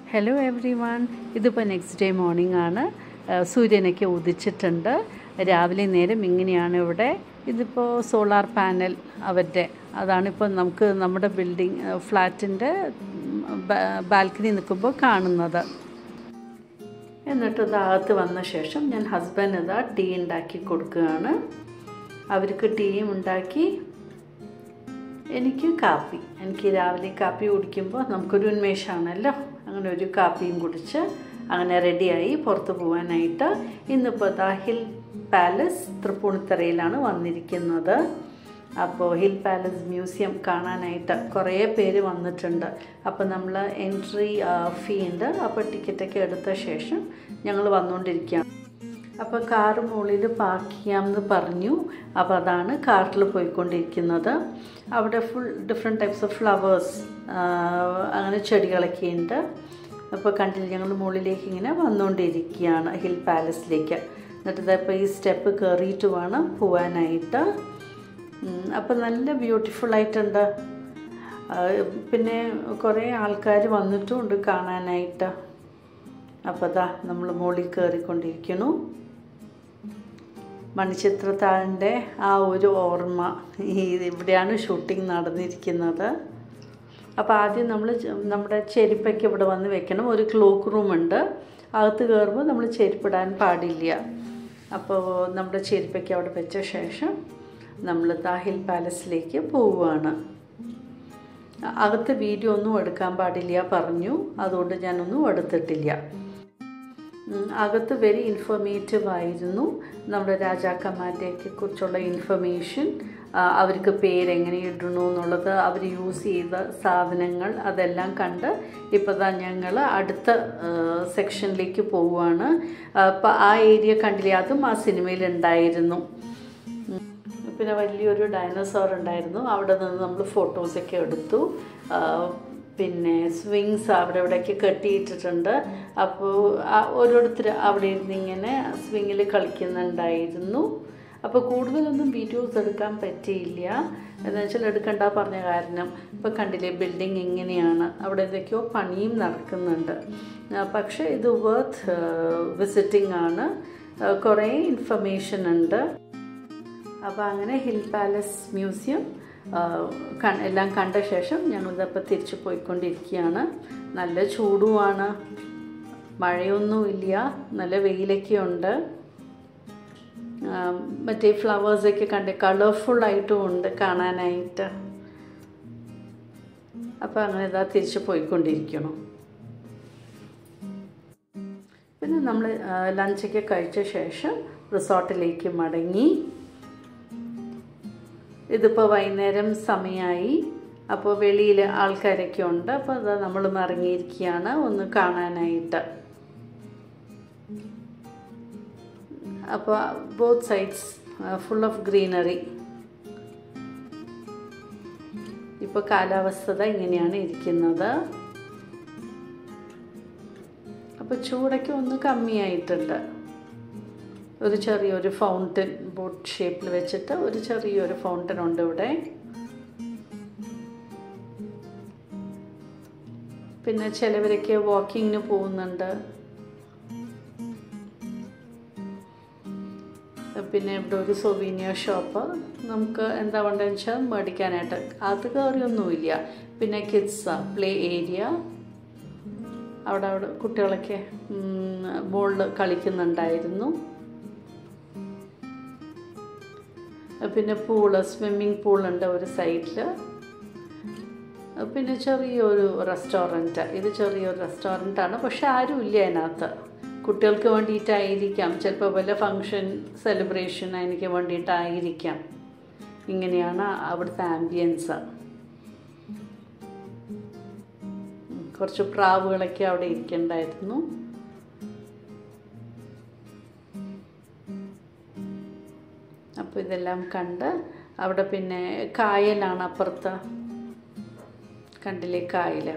Hello everyone ഇതിപ്പോൾ next day morning ആണ് ആ, സൂര്യനൊക്കെ ഉദിച്ചിട്ടുണ്ട് രാവിലെ നേരം ഇങ്ങനെയാണ് ഇവിടെ ഇതിപ്പോൾ സോളാർ പാനൽ അവരുടെ അതാണിപ്പോൾ നമുക്ക് നമ്മുടെ ബിൽഡിംഗ് ഫ്ലാറ്റിൻ്റെ ബാൽക്കണി നിൽക്കുമ്പോൾ കാണുന്നത് എന്നിട്ട് ഇതകത്ത് വന്ന ശേഷം ഞാൻ ഹസ്ബൻഡ് ഇതാ ടീ ഉണ്ടാക്കി കൊടുക്കുകയാണ് അവർക്ക് ടീയും ഉണ്ടാക്കി എനിക്ക് കാപ്പി എനിക്ക് രാവിലെ കാപ്പി കുടിക്കുമ്പോൾ നമുക്കൊരു ഉന്മേഷമാണല്ലോ അങ്ങനെ ഒരു കാപ്പിയും കുടിച്ച് അങ്ങനെ റെഡിയായി പുറത്ത് പോകാനായിട്ട് ഇന്നിപ്പോൾ ദാ ഹിൽ പാലസ് തൃപ്പൂണിത്തറയിലാണ് വന്നിരിക്കുന്നത് അപ്പോൾ ഹിൽ പാലസ് മ്യൂസിയം കാണാനായിട്ട് കുറേ പേര് വന്നിട്ടുണ്ട് അപ്പോൾ നമ്മൾ എൻട്രി ഫീ ഉണ്ട് അപ്പോൾ ടിക്കറ്റൊക്കെ എടുത്ത ശേഷം ഞങ്ങൾ വന്നുകൊണ്ടിരിക്കുകയാണ് അപ്പോൾ കാറ് മുകളിൽ പാർക്ക് ചെയ്യാമെന്ന് പറഞ്ഞു അപ്പോൾ അതാണ് കാറിൽ പോയിക്കൊണ്ടിരിക്കുന്നത് അവിടെ full different types of flowers അങ്ങനെ ചെടികളൊക്കെ ഉണ്ട് അപ്പോൾ കണ്ടില്ല ഞങ്ങൾ മുകളിലേക്ക് ഇങ്ങനെ വന്നുകൊണ്ടിരിക്കുകയാണ് ഹിൽ പാലസിലേക്ക് എന്നിട്ട് ഇതപ്പോൾ ഈ സ്റ്റെപ്പ് കയറിയിട്ട് വേണം പോവാനായിട്ട് അപ്പോൾ നല്ല ബ്യൂട്ടിഫുൾ ആയിട്ടുണ്ട് ആ, പിന്നെ കുറേ ആൾക്കാർ വന്നിട്ടുമുണ്ട് കാണാനായിട്ട് അപ്പോൾ അതാ നമ്മൾ മുകളിൽ കയറിക്കൊണ്ടിരിക്കുന്നു മണിച്ചിത്രത്താഴിൻ്റെ ആ ഒരു ഓർമ്മ ഈ ഇവിടെയാണ് ഷൂട്ടിംഗ് നടന്നിരിക്കുന്നത് അപ്പോൾ ആദ്യം നമ്മൾ നമ്മുടെ ചെരുപ്പൊക്കെ ഇവിടെ വന്ന് വെക്കണം ഒരു ക്ലോക്ക് റൂം ഉണ്ട് അകത്ത് കയറുമ്പോൾ നമ്മൾ ചെരുപ്പിടാൻ പാടില്ല അപ്പോൾ നമ്മുടെ ചെരുപ്പൊക്കെ അവിടെ വെച്ച ശേഷം നമ്മൾ താഹിൽ പാലസിലേക്ക് പോവുകയാണ് അകത്ത് വീഡിയോ ഒന്നും എടുക്കാൻ പാടില്ല പറഞ്ഞു അതുകൊണ്ട് ഞാനൊന്നും എടുത്തിട്ടില്ല ഉം, അകത്ത് വെരി ഇൻഫോർമേറ്റീവ് ആയിരുന്നു നമ്മുടെ രാജാക്കന്മാരെയൊക്കെ കുറിച്ചുള്ള ഇൻഫർമേഷൻ അവർക്ക് പേരെങ്ങനെ ഇടണു എന്നുള്ളത് അവർ യൂസ് ചെയ്ത സാധനങ്ങൾ അതെല്ലാം കണ്ട് ഇപ്പോൾ ദാ ഞങ്ങൾ അടുത്ത സെക്ഷനിലേക്ക് പോവുകയാണ് അപ്പോൾ ആ ഏരിയ കണ്ടില്ലേ അതും ആ സിനിമയിൽ ഉണ്ടായിരുന്നു ഉം. പിന്നെ വലിയൊരു ഡൈനോസോർ ഉണ്ടായിരുന്നു അവിടെ നിന്ന് നമ്മൾ ഫോട്ടോസൊക്കെ എടുത്തു ആ, പിന്നെ സ്വിങ്സ് അവിടെ ഇവിടെയൊക്കെ കെട്ടിയിട്ടിട്ടുണ്ട് അപ്പോൾ ഓരോരുത്തർ അവിടെ ഇരുന്ന് ഇങ്ങനെ സ്വിങ്ങിൽ കളിക്കുന്നുണ്ടായിരുന്നു അപ്പോൾ കൂടുതലൊന്നും വീഡിയോസ് എടുക്കാൻ പറ്റിയില്ല എന്ന് വെച്ചാൽ എടുക്കണ്ട പറഞ്ഞ കാരണം ഇപ്പോൾ കണ്ടില്ലേ ബിൽഡിംഗ് എങ്ങനെയാണ് അവിടെ എന്തൊക്കെയോ പണിയും നടക്കുന്നുണ്ട് ആ, പക്ഷേ ഇത് വർത്ത് വിസിറ്റിംഗ് ആണ് ആ, കുറേ ഇൻഫർമേഷൻ ഉണ്ട് അപ്പോൾ അങ്ങനെ ഹിൽ പാലസ് മ്യൂസിയം ആ, ക- എല്ലാം കണ്ട ശേഷം ഞങ്ങളിതപ്പോൾ തിരിച്ചു പോയിക്കൊണ്ടിരിക്കുകയാണ് നല്ല ചൂടുമാണ് മഴയൊന്നുമില്ല നല്ല വെയിലൊക്കെ ഉണ്ട് ആ, മറ്റേ ഫ്ലവേഴ്സൊക്കെ കണ്ട് കളർഫുള്ളായിട്ടും ഉണ്ട് കാണാനായിട്ട് അപ്പോൾ അങ്ങനെ ഇതാ തിരിച്ചു പോയിക്കൊണ്ടിരിക്കണം പിന്നെ നമ്മൾ ലഞ്ചൊക്കെ കഴിച്ച ശേഷം റിസോർട്ടിലേക്ക് മടങ്ങി ഇതിപ്പോൾ വൈകുന്നേരം സമയമായി അപ്പോൾ വെളിയിൽ ആൾക്കാരൊക്കെ ഉണ്ട് അപ്പോൾ അത് നമ്മൾ ഇറങ്ങിയിരിക്കുകയാണ് ഒന്ന് കാണാനായിട്ട് അപ്പോൾ both sides full of greenery ഇപ്പോൾ കാലാവസ്ഥ ഇങ്ങനെയാണ് ഇരിക്കുന്നത് അപ്പോൾ ചൂടൊക്കെ ഒന്ന് കമ്മിയായിട്ടുണ്ട് ഒരു ചെറിയൊരു ഫൗണ്ടൻ ബോട്ട് ഷേപ്പിൽ വെച്ചിട്ട് ഒരു ചെറിയൊരു ഫൗണ്ടൻ ഉണ്ട് ഇവിടെ പിന്നെ ചിലവരൊക്കെ വാക്കിങ്ങിന് പോകുന്നുണ്ട് പിന്നെ ഇവിടെ ഒരു സൊവീനിയർ ഷോപ്പ് നമുക്ക് എന്താ വേണ്ടതെന്ന് വെച്ചാൽ മേടിക്കാനായിട്ട് അത് കയറിയൊന്നുമില്ല പിന്നെ കിഡ്സ് പ്ലേ ഏരിയ അവിടെ അവിടെ കുട്ടികളൊക്കെ ബോളിൽ കളിക്കുന്നുണ്ടായിരുന്നു പിന്നെ പൂള് സ്വിമ്മിങ് പൂളുണ്ട് ഒരു സൈഡിൽ പിന്നെ ചെറിയൊരു റെസ്റ്റോറൻറ്റ് ഇത് ചെറിയൊരു റെസ്റ്റോറൻ്റാണ് പക്ഷെ ആരും ഇല്ല അതിനകത്ത് കുട്ടികൾക്ക് വേണ്ടിയിട്ടായിരിക്കാം ചിലപ്പോൾ വല്ല ഫങ്ഷൻ സെലിബ്രേഷൻ അതിനൊക്കെ വേണ്ടിയിട്ടായിരിക്കാം ഇങ്ങനെയാണ് അവിടുത്തെ ആംബിയൻസ് കുറച്ച് പ്രാവുകളൊക്കെ അവിടെ ഇരിക്കണ്ടായിരുന്നു അപ്പോൾ ഇതെല്ലാം കണ്ട് അവിടെ പിന്നെ കായലാണ് അപ്പുറത്ത് കണ്ടില്ലേ കായൽ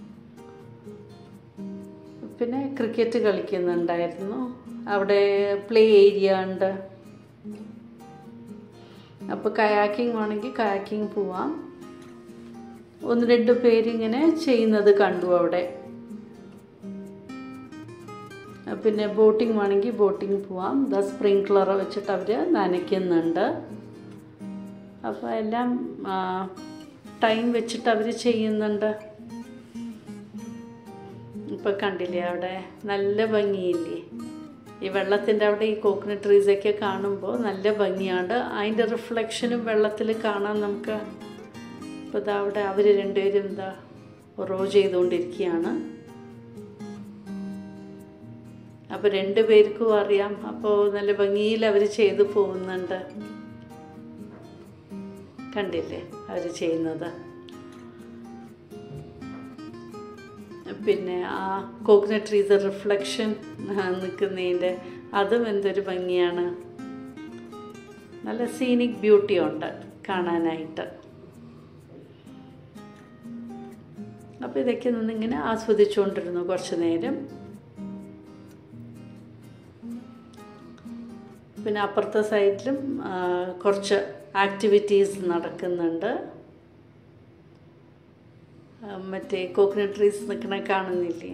പിന്നെ ക്രിക്കറ്റ് കളിക്കുന്നുണ്ടായിരുന്നു അവിടെ പ്ലേ ഏരിയ ഉണ്ട് അപ്പോൾ കയാക്കിംഗ് വേണമെങ്കിൽ കയാക്കിംഗ് പോവാം ഒന്ന് രണ്ട് പേരിങ്ങനെ ചെയ്യുന്നത് കണ്ടു അവിടെ പിന്നെ ബോട്ടിംഗ് വേണമെങ്കിൽ ബോട്ടിംഗ് പോവാം ദ സ്പ്രിങ്ക്ലർ വെച്ചിട്ട് അവർ നനയ്ക്കുന്നുണ്ട് അപ്പോൾ എല്ലാം ടൈം വെച്ചിട്ട് അവർ ചെയ്യുന്നുണ്ട് ഇപ്പോൾ കണ്ടില്ലേ അവിടെ നല്ല ഭംഗിയില്ലേ ഈ വെള്ളത്തിൻ്റെ അവിടെ ഈ കോക്കനട്ട് ട്രീസൊക്കെ കാണുമ്പോൾ നല്ല ഭംഗിയാണ് അതിൻ്റെ റിഫ്ലക്ഷനും വെള്ളത്തിൽ കാണാൻ നമുക്ക് ഇപ്പോൾ ഇതാ അവിടെ അവർ രണ്ടുപേരും എന്താ റോ ചെയ്തുകൊണ്ടിരിക്കുകയാണ് അപ്പോൾ രണ്ടു പേർക്കും അറിയാം അപ്പോൾ നല്ല ഭംഗിയിൽ അവർ ചെയ്തു പോകുന്നുണ്ട് കണ്ടില്ലേ അവർ ചെയ്യുന്നത് പിന്നെ ആ കോക്കനട്ട് ട്രീസ് റിഫ്ലക്ഷൻ നിൽക്കുന്നതിൻ്റെ അതും എന്തൊരു ഭംഗിയാണ് നല്ല സീനിക് ബ്യൂട്ടി ഉണ്ട് കാണാനായിട്ട് അപ്പോൾ ഇതൊക്കെ നിന്നിങ്ങനെ ആസ്വദിച്ചുകൊണ്ടിരുന്നു കുറച്ച് നേരം പിന്നെ അപ്പുറത്തെ സൈഡിലും കുറച്ച് ആക്ടിവിറ്റീസ് നടക്കുന്നുണ്ട് മറ്റേ കോക്കനട്ട് ട്രീസ് നിൽക്കണ കാണുന്നില്ലേ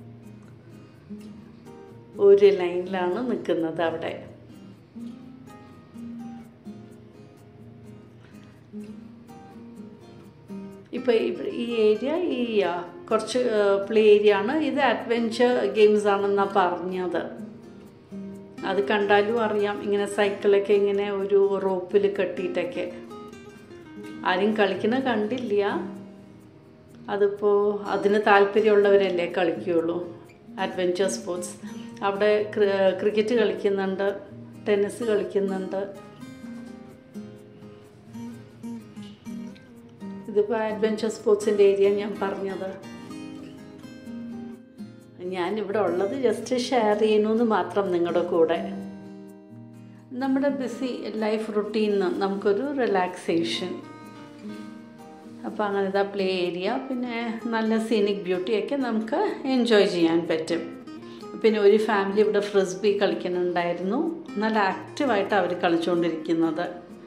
ഒരു ലൈനിലാണ് നിൽക്കുന്നത് അവിടെ ഇപ്പോൾ ഈ ഏരിയ ഈ കുറച്ച് പ്ലേ ഏരിയ ആണ് ഇത് അഡ്വഞ്ചർ ഗെയിംസ് ആണെന്നാണ് പറഞ്ഞത് അത് കണ്ടാലും അറിയാം ഇങ്ങനെ സൈക്കിളൊക്കെ ഇങ്ങനെ ഒരു റോപ്പിൽ കെട്ടിയിട്ടൊക്കെ ആരും കളിക്കണ കണ്ടില്ല അതിപ്പോൾ അതിന് താല്പര്യമുള്ളവരല്ലേ കളിക്കുകയുള്ളൂ അഡ്വഞ്ചർ സ്പോർട്സ് അവിടെ ക്രിക്കറ്റ് കളിക്കുന്നുണ്ട് ടെന്നീസ് കളിക്കുന്നുണ്ട് ഇതിപ്പോൾ അഡ്വഞ്ചർ സ്പോർട്സിൻ്റെ ഏരിയ ഞാൻ പറഞ്ഞത് ഞാൻ ഇവിടെ ഉള്ളത് ജസ്റ്റ് ഷെയർ ചെയ്യണമെന്ന് മാത്രം നിങ്ങളുടെ കൂടെ നമ്മുടെ ബിസി ലൈഫ് റുട്ടീനിന്ന് നമുക്കൊരു റിലാക്സേഷൻ അപ്പോൾ അങ്ങനത്തെ പ്ലേ ഏരിയ പിന്നെ നല്ല സീനിക് ബ്യൂട്ടിയൊക്കെ നമുക്ക് എൻജോയ് ചെയ്യാൻ പറ്റും പിന്നെ ഒരു ഫാമിലി ഇവിടെ ഫ്രിസ്ബി കളിക്കുന്നുണ്ടായിരുന്നു നല്ല ആക്റ്റീവായിട്ട് അവർ കളിച്ചുകൊണ്ടിരിക്കുന്നത്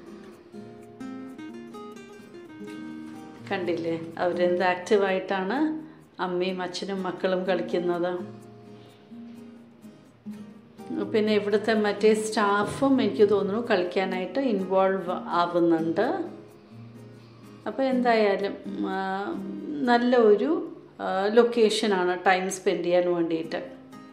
കണ്ടില്ലേ അവരെന്ത് ആക്റ്റീവായിട്ടാണ് അമ്മയും അച്ഛനും മക്കളും കളിക്കുന്നത് പിന്നെ ഇവിടുത്തെ മറ്റേ സ്റ്റാഫും എനിക്ക് തോന്നുന്നു കളിക്കാനായിട്ട് ഇൻവോൾവ് ആവുന്നുണ്ട് അപ്പോൾ എന്തായാലും നല്ല ഒരു ലൊക്കേഷനാണ് ടൈം സ്പെൻഡ് ചെയ്യാൻ വേണ്ടിയിട്ട്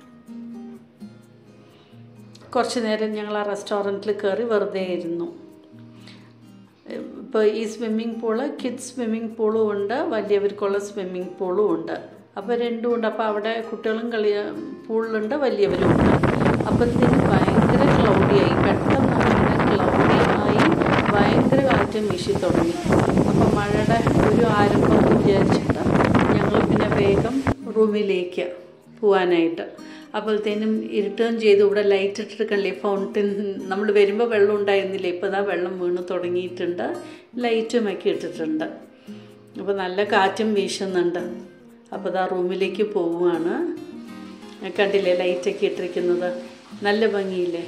കുറച്ച് നേരം ഞങ്ങൾ ആ റെസ്റ്റോറൻറ്റിൽ കയറി വെറുതെ ഇരുന്നു ഇപ്പോൾ ഈ സ്വിമ്മിംഗ് പൂള് കിഡ്സ് സ്വിമ്മിംഗ് പൂളും ഉണ്ട് വലിയവർക്കുള്ള സ്വിമ്മിംഗ് പൂളും ഉണ്ട് അപ്പോൾ രണ്ടും ഉണ്ട് അപ്പോൾ അവിടെ കുട്ടികളും കളി പൂളിലുണ്ട് വലിയവരും ഉണ്ട് അപ്പോഴത്തേനും ഭയങ്കര ക്ലൗഡിയായി പെട്ടെന്ന് അങ്ങനെ ക്ലൗഡിയായി ഭയങ്കര കാറ്റും വീശി തുടങ്ങി അപ്പോൾ മഴയുടെ ഒരു ആരംഭം വിചാരിച്ചിട്ട് ഞങ്ങൾ പിന്നെ വേഗം റൂമിലേക്ക് പോകാനായിട്ട് അപ്പോഴത്തേനും ഇരുട്ടുകയും ചെയ്തു ഇവിടെ ലൈറ്റ് ഇട്ടിരിക്കണില്ലേ ഫൗണ്ടൻ നമ്മൾ വരുമ്പോൾ വെള്ളം ഉണ്ടായിരുന്നില്ല ഇപ്പോൾ ഇതാ വെള്ളം വീണ് തുടങ്ങിയിട്ടുണ്ട് ലൈറ്റും ഒക്കെ ഇട്ടിട്ടുണ്ട് അപ്പോൾ നല്ല കാറ്റും വീശുന്നുണ്ട് അപ്പോൾ ഇതാ റൂമിലേക്ക് പോവുകയാണ് കണ്ടില്ലേ ലൈറ്റൊക്കെ ഇട്ടിരിക്കുന്നത് നല്ല ഭംഗിയില്ലേ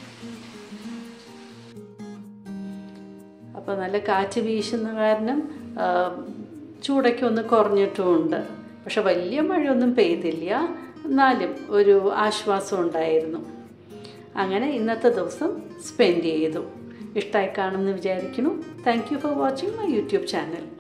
അപ്പോൾ നല്ല കാറ്റ് വീശുന്ന കാരണം ചൂടൊക്കെ ഒന്ന് കുറഞ്ഞിട്ടുമുണ്ട് പക്ഷെ വലിയ മഴയൊന്നും പെയ്തില്ല എന്നാലും ഒരു ആശ്വാസം ഉണ്ടായിരുന്നു അങ്ങനെ ഇന്നത്തെ ദിവസം സ്പെൻഡ് ചെയ്തു ഇഷ്ടമായി കാണുമെന്ന് വിചാരിക്കുന്നു thank you for watching my YouTube channel